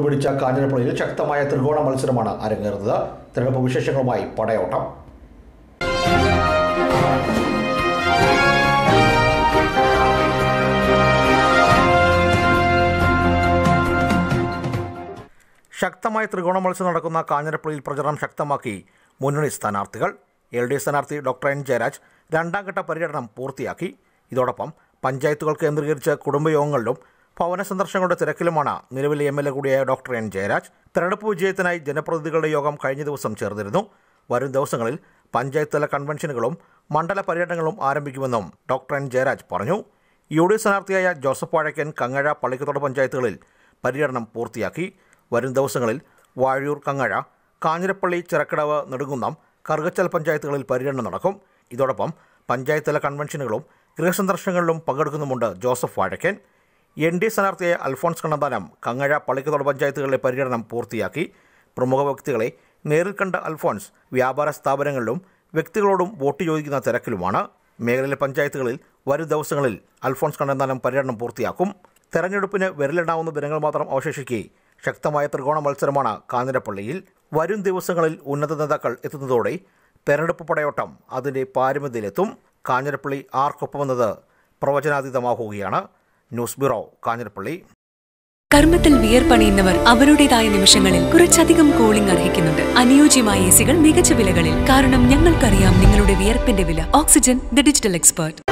ചൂടുപിടിച്ച കാഞ്ഞിരപ്പള്ളിയിൽ ശക്തമായ ത്രികോണ മത്സരമാണ് അരങ്ങേറുന്നത് തെരഞ്ഞെടുപ്പ് വിശേഷങ്ങളുമായി പടയോട്ടം ശക്തമായ ത്രികോണ മത്സരം നടക്കുന്ന കാഞ്ഞിരപ്പള്ളിയിൽ പ്രചരണം ശക്തമാക്കി മുന്നണി സ്ഥാനാർത്ഥികൾ എൽ ഡി എഫ് സ്ഥാനാർത്ഥി ഡോക്ടർ എൻ ജയരാജ് രണ്ടാം ഘട്ട പര്യടനം പൂർത്തിയാക്കി ഇതോടൊപ്പം പഞ്ചായത്തുകൾ കേന്ദ്രീകരിച്ച് കുടുംബയോഗങ്ങളിലും ഭവന സന്ദർശനങ്ങളുടെ തിരക്കിലുമാണ് നിലവിലെ എം എൽ എ കൂടിയായ ഡോക്ടർ എൻ ജയരാജ് തെരഞ്ഞെടുപ്പ് വിജയത്തിനായി ജനപ്രതിനിധികളുടെ യോഗം കഴിഞ്ഞ ദിവസം ചേർന്നിരുന്നു വരും ദിവസങ്ങളിൽ പഞ്ചായത്ത് തല കൺവെൻഷനുകളും മണ്ഡല പര്യടനങ്ങളും ആരംഭിക്കുമെന്നും ഡോക്ടർ എൻ ജയരാജ് പറഞ്ഞു യു ഡി എഫ് സ്ഥാനാർത്ഥിയായ ജോസഫ് വാഴക്കൻ കങ്ങഴ പള്ളിക്കത്തോട് പഞ്ചായത്തുകളിൽ പര്യടനം പൂർത്തിയാക്കി വരും ദിവസങ്ങളിൽ വാഴൂർ കങ്ങഴ കാഞ്ഞിരപ്പള്ളി ചിറക്കടവ് നെടുങ്കുന്നം കറുകച്ചൽ പഞ്ചായത്തുകളിൽ പര്യടനം നടക്കും ഇതോടൊപ്പം പഞ്ചായത്ത് തല കൺവെൻഷനുകളും ഗൃഹസന്ദർശനങ്ങളിലും പങ്കെടുക്കുന്നുമുണ്ട് ജോസഫ് വാഴക്കൻ എൻ ഡി സ്ഥാനാർത്ഥിയായ അൽഫോൺസ് കണ്ണന്താനം കങ്ങഴ പള്ളിക്കത്തോട് പഞ്ചായത്തുകളിലെ പര്യടനം പൂർത്തിയാക്കി പ്രമുഖ വ്യക്തികളെ നേരിൽ കണ്ട അൽഫോൺസ് വ്യാപാര സ്ഥാപനങ്ങളിലും വ്യക്തികളോടും വോട്ട് ചോദിക്കുന്ന തിരക്കിലുമാണ് മേഖലയിലെ പഞ്ചായത്തുകളിൽ വരും ദിവസങ്ങളിൽ അൽഫോൺസ് കണ്ണന്താനം പര്യടനം പൂർത്തിയാക്കും തെരഞ്ഞെടുപ്പിന് വിരലിടാവുന്ന ദിനങ്ങൾ മാത്രം അവശേഷിക്കെ ശക്തമായ ത്രികോണ മത്സരമാണ് കാഞ്ഞിരപ്പള്ളിയിൽ വരും ദിവസങ്ങളിൽ ഉന്നത നേതാക്കൾ എത്തുന്നതോടെ തെരഞ്ഞെടുപ്പ് പടയോട്ടം അതിൻ്റെ പാരമ്യതയിലെത്തും കാഞ്ഞിരപ്പള്ളി ആർക്കൊപ്പമെന്നത് പ്രവചനാതീതമാകുകയാണ് ന്യൂസ് ബ്യൂറോ കാഞ്ഞിരപ്പള്ളി കർമ്മത്തിൽ വിയർപ്പണിയുന്നവർ അവരുടേതായ നിമിഷങ്ങളിൽ കുറച്ചധികം കൂളിംഗ് അർഹിക്കുന്നുണ്ട് അനുയോജ്യമായ എസികൾ മികച്ച വിലകളിൽ കാരണം ഞങ്ങൾക്കറിയാം നിങ്ങളുടെ വിയർപ്പിന്റെ വില ഓക്സിജൻ ദ ഡിജിറ്റൽ എക്സ്പേർട്ട്